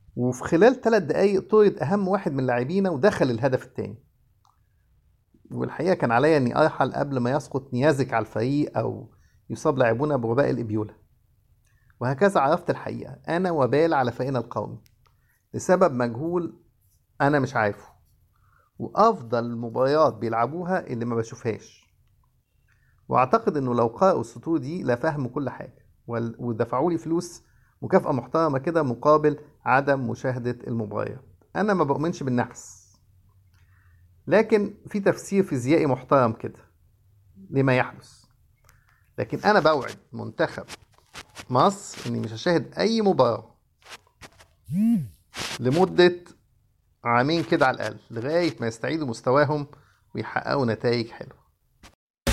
وفي خلال ثلاث دقايق طرد أهم واحد من لاعبينا ودخل الهدف الثاني والحقيقة كان عليا إني أرحل قبل ما يسقط نيازك على الفريق أو يصاب لاعبونا بوباء الإبيولا وهكذا عرفت الحقيقة أنا وبال على فريقنا القومي لسبب مجهول أنا مش عارفه وأفضل المباريات بيلعبوها اللي ما بشوفهاش وأعتقد إنه لو قرأوا السطور دي لفهموا كل حاجة وال- ودفعوا لي فلوس مكافأة محترمة كده مقابل عدم مشاهدة المباريات أنا ما بؤمنش بالنحس لكن في تفسير فيزيائي محترم كده لما يحدث لكن أنا بوعد منتخب مصر إني مش هشاهد أي مباراة لمدة عامين كده على الأقل لغاية ما يستعيدوا مستواهم ويحققوا نتائج حلوة